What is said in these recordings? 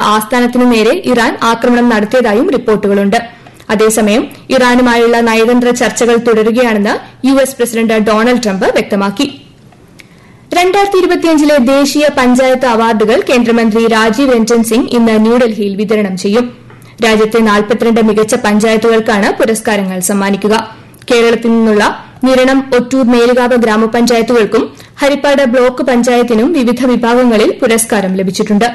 ആസ്ഥാനത്തിനു നേരെ ഇറാൻ ആക്രമണം നടത്തിയതായും റിപ്പോർട്ടുകളുണ്ട് അതേസമയം ഇറാനുമായുള്ള നയതന്ത്ര ചർച്ചകൾ തുടരുകയാണെന്ന് U S president Donald Trump വ്യക്തമാക്കി രണ്ടായിരത്തി ഇരുപത്തിയഞ്ചിലെ ദേശീയ പഞ്ചായത്ത് അവാർഡുകൾ കേന്ദ്രമന്ത്രി രാജീവ് രഞ്ജൻ സിംഗ് ഇന്ന് ന്യൂഡൽഹിയിൽ വിതരണം ചെയ്യും രാജ്യത്തെ നാൽപ്പത്തിരണ്ട് മികച്ച പഞ്ചായത്തുകൾക്കാണ് പുരസ്കാരങ്ങൾ സമ്മാനിക്കുക കേരളത്തിൽ നിന്നുള്ള നിരണം ഒറ്റൂർ മേലുകാവ് ഗ്രാമപഞ്ചായത്തുകൾക്കും ഹരിപ്പാട് ബ്ലോക്ക് പഞ്ചായത്തിനും വിവിധ വിഭാഗങ്ങളിൽ പുരസ്കാരം ലഭിച്ചിട്ടുണ്ട്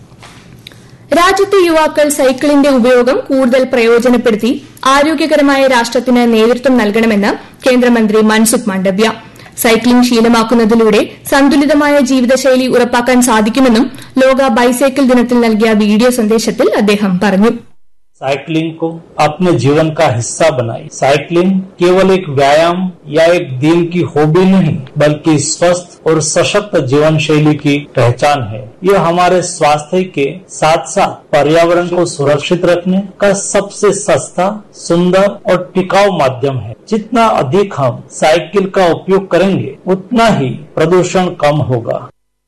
രാജ്യത്തെ യുവാക്കൾ സൈക്കിളിന്റെ ഉപയോഗം കൂടുതൽ പ്രയോജനപ്പെടുത്തി ആരോഗ്യകരമായ രാഷ്ട്രത്തിന് നേതൃത്വം നൽകണമെന്ന് കേന്ദ്രമന്ത്രി മൻസുഖ് മാണ്ഡവ്യ സൈക്ലിംഗ് ശീലമാക്കുന്നതിലൂടെ സന്തുലിതമായ ജീവിതശൈലി ഉറപ്പാക്കാൻ സാധിക്കുമെന്നും ലോക ബൈസൈക്കിൾ ദിനത്തിൽ നൽകിയ വീഡിയോ സന്ദേശത്തിൽ അദ്ദേഹം പറഞ്ഞു साइकिलिंग को अपने जीवन का हिस्सा बनाई साइकिलिंग केवल एक व्यायाम या एक दिन की हॉबी नहीं बल्कि स्वस्थ और सशक्त जीवन शैली की पहचान है यह हमारे स्वास्थ्य के साथ साथ पर्यावरण को सुरक्षित रखने का सबसे सस्ता सुंदर और टिकाऊ माध्यम है जितना अधिक हम साइकिल का उपयोग करेंगे उतना ही प्रदूषण कम होगा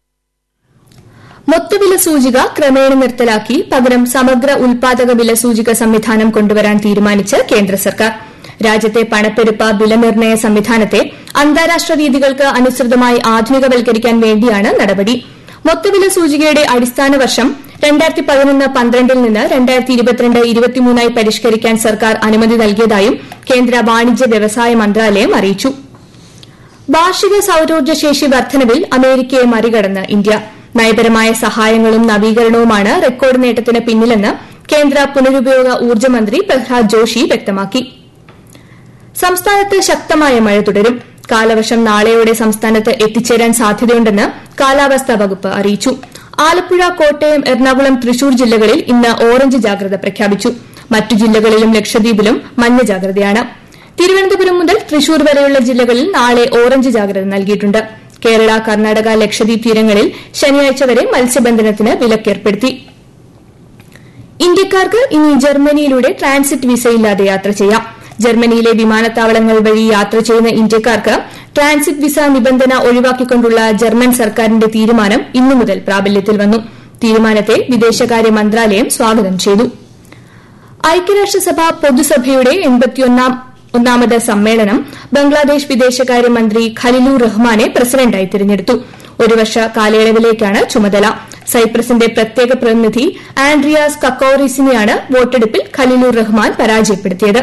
മൊത്തവില സൂചിക ക്രമേണ നിർത്തലാക്കി പകരം സമഗ്ര ഉൽപാദക വില സൂചിക സംവിധാനം കൊണ്ടുവരാൻ തീരുമാനിച്ച് കേന്ദ്ര സർക്കാർ രാജ്യത്തെ പണപ്പെരുപ്പ വിലനിർണ്ണയ സംവിധാനത്തെ അന്താരാഷ്ട്ര രീതികൾക്ക് അനുസൃതമായി ആധുനികവൽക്കരിക്കാൻ വേണ്ടിയാണ് നടപടി മൊത്തവില സൂചികയുടെ അടിസ്ഥാന വർഷം രണ്ടായിരത്തി പതിനൊന്ന് പന്ത്രണ്ടിൽ നിന്ന് രണ്ടായിരത്തി ഇരുപത്തിരണ്ട് ഇരുപത്തിമൂന്നായി പരിഷ്കരിക്കാൻ സർക്കാർ അനുമതി നൽകിയതായും കേന്ദ്ര വാണിജ്യ വ്യവസായ മന്ത്രാലയം അറിയിച്ചു വാർഷിക സൌരോർജ്ജ ശേഷി വർധനവിൽ അമേരിക്കയെ മറികടന്ന് ഇന്ത്യ നയപരമായ സഹായങ്ങളും നവീകരണവുമാണ് റെക്കോർഡ് നേട്ടത്തിന് പിന്നിലെന്ന് കേന്ദ്ര പുനരുപയോഗ ഊർജ്ജ മന്ത്രി പ്രഹ്ലാദ് ജോഷി വ്യക്തമാക്കി സംസ്ഥാനത്ത് ശക്തമായ മഴ തുടരും കാലവർഷം നാളെയോടെ സംസ്ഥാനത്ത് എത്തിച്ചേരാൻ സാധ്യതയുണ്ടെന്ന് കാലാവസ്ഥാ വകുപ്പ് അറിയിച്ചു ആലപ്പുഴ കോട്ടയം എറണാകുളം തൃശൂർ ജില്ലകളിൽ ഇന്ന് ഓറഞ്ച് ജാഗ്രത പ്രഖ്യാപിച്ചു മറ്റു ജില്ലകളിലും ലക്ഷദ്വീപിലും മഞ്ഞ ജാഗ്രതയാണ് തിരുവനന്തപുരം മുതൽ തൃശൂർ വരെയുള്ള ജില്ലകളിൽ നാളെ ഓറഞ്ച് ജാഗ്രത നൽകിയിട്ടുണ്ട് കേരള കർണാടക ലക്ഷദ്വീപ് തീരങ്ങളിൽ ശനിയാഴ്ച വരെ മത്സ്യബന്ധനത്തിന് വിലക്കേർപ്പെടുത്തി ഇന്ത്യക്കാർക്ക് ഇനി ജർമ്മനിയിലൂടെ ട്രാൻസിറ്റ് വിസയില്ലാതെ യാത്ര ചെയ്യാം ജർമ്മനിയിലെ വിമാനത്താവളങ്ങൾ വഴി യാത്ര ചെയ്യുന്ന ഇന്ത്യക്കാർക്ക് ട്രാൻസിറ്റ് വിസ നിബന്ധന ഒഴിവാക്കിക്കൊണ്ടുള്ള ജർമ്മൻ സർക്കാരിന്റെ തീരുമാനം ഇന്നു മുതൽ പ്രാബല്യത്തിൽ വന്നു തീരുമാനത്തെ വിദേശകാര്യ മന്ത്രാലയം സ്വാഗതം ചെയ്തു ഐക്യരാഷ്ട്രസഭ പൊതുസഭയുടെ എൺപത്തിയൊന്നാം ഒന്നാമത് സമ്മേളനം ബംഗ്ലാദേശ് വിദേശകാര്യമന്ത്രി ഖലിലൂർ റഹ്മാനെ പ്രസിഡന്റായി തിരഞ്ഞെടുത്തു ഒരു വർഷ കാലയളവിലേക്കാണ് ചുമതല സൈപ്രസിന്റെ പ്രത്യേക പ്രതിനിധി ആൻഡ്രിയാസ് കക്കോറിസിനെയാണ് വോട്ടെടുപ്പിൽ ഖലിലൂർ റഹ്മാൻ പരാജയപ്പെടുത്തിയത്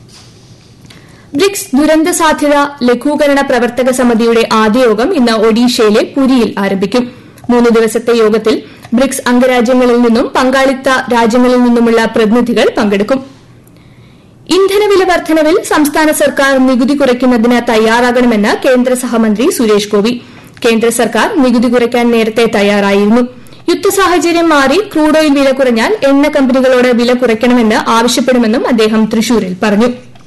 ബ്രിക്സ് ദുരന്ത സാധ്യത ലഘൂകരണ പ്രവർത്തക സമിതിയുടെ ആദ്യ യോഗം ഇന്ന് ഒഡീഷയിലെ പുരിയിൽ ആരംഭിക്കും മൂന്ന് ദിവസത്തെ യോഗത്തിൽ ബ്രിക്സ് അംഗരാജ്യങ്ങളിൽ നിന്നും പങ്കാളിത്ത രാജ്യങ്ങളിൽ നിന്നുമുള്ള പ്രതിനിധികൾ പങ്കെടുക്കും ഇന്ധനവില വർധനവിൽ സംസ്ഥാന സർക്കാർ നികുതി കുറയ്ക്കുന്നതിന് തയ്യാറാകണമെന്ന് കേന്ദ്ര സഹമന്ത്രി സുരേഷ് ഗോപി കേന്ദ്ര സർക്കാർ നികുതി കുറയ്ക്കാൻ നേരത്തെ തയ്യാറായിരുന്നു യുദ്ധ സാഹചര്യം മാറി ക്രൂഡ് ഓയിൽ വില കുറഞ്ഞാൽ എണ്ണ കമ്പനികളോട് വില കുറയ്ക്കണമെന്ന് ആവശ്യപ്പെടുമെന്നും അദ്ദേഹം തൃശൂരിൽ പറഞ്ഞു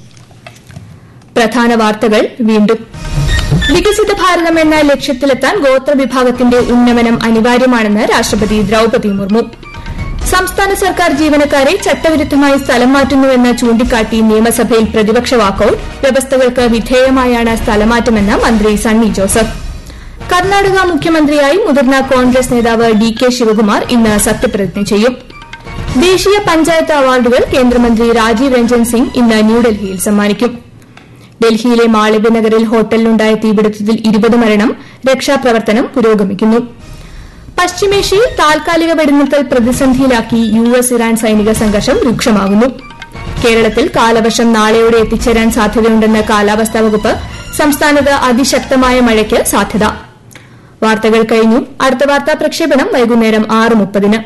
പ്രധാന വാർത്തകൾ വീണ്ടും വികസിത ഭാരതം എന്ന ലക്ഷ്യത്തിലെത്താൻ ഗോത്രവിഭാഗത്തിന്റെ ഉന്നമനം അനിവാര്യമാണെന്ന് രാഷ്ട്രപതി ദ്രൌപതി മുർമു സംസ്ഥാന സർക്കാർ ജീവനക്കാരെ ചട്ടവിരുദ്ധമായി സ്ഥലം മാറ്റുന്നുവെന്ന് ചൂണ്ടിക്കാട്ടി നിയമസഭയിൽ പ്രതിപക്ഷ വാക്കൌട്ട് വ്യവസ്ഥകൾക്ക് വിധേയമായാണ് സ്ഥലമാറ്റമെന്ന് മന്ത്രി സണ്ണി ജോസഫ് കർണാടക മുഖ്യമന്ത്രിയായി മുതിർന്ന കോൺഗ്രസ് നേതാവ് ഡി കെ ശിവകുമാർ ഇന്ന് സത്യപ്രതിജ്ഞ ചെയ്യും ദേശീയ പഞ്ചായത്ത് അവാർഡുകൾ കേന്ദ്രമന്ത്രി രാജീവ് രഞ്ജൻ സിംഗ് ഇന്ന് ന്യൂഡൽഹിയിൽ സമ്മാനിക്കും ഡൽഹിയിലെ മാളവ്യ നഗറിൽ ഹോട്ടലിലുണ്ടായ തീപിടുത്തത്തിൽ ഇരുപത് മരണം രക്ഷാപ്രവർത്തനം പുരോഗമിക്കുന്നു പശ്ചിമേഷ്യയിൽ താൽക്കാലിക വെടിനിർത്തൽ പ്രതിസന്ധിയിലാക്കി യു എസ് ഇറാൻ സൈനിക സംഘർഷം രൂക്ഷമാകുന്നു കേരളത്തിൽ കാലവർഷം നാളെയോടെ എത്തിച്ചേരാൻ സാധ്യതയുണ്ടെന്ന് കാലാവസ്ഥാ വകുപ്പ് സംസ്ഥാനത്ത് അതിശക്തമായ മഴയ്ക്ക് സാധ്യത വാർത്തകൾ കഴിഞ്ഞു അടുത്ത വാർത്താ പ്രക്ഷേപണം വൈകുന്നേരം ആറ് മുപ്പതിന്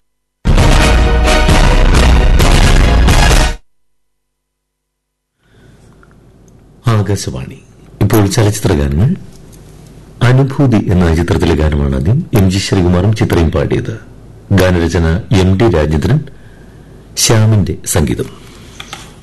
ആകാശവാണി ഇപ്പോൾ ചലച്ചിത്ര ഗാനങ്ങൾ അനുഭൂതി എന്ന ചിത്രത്തിലെ ഗാനമാണ് ആദ്യം എം ജി ശ്രീകുമാറും ചിത്രയും പാടിയത് ഗാനരചന എം ഡി രാജേന്ദ്രൻ ശ്യാമിന്റെ സംഗീതം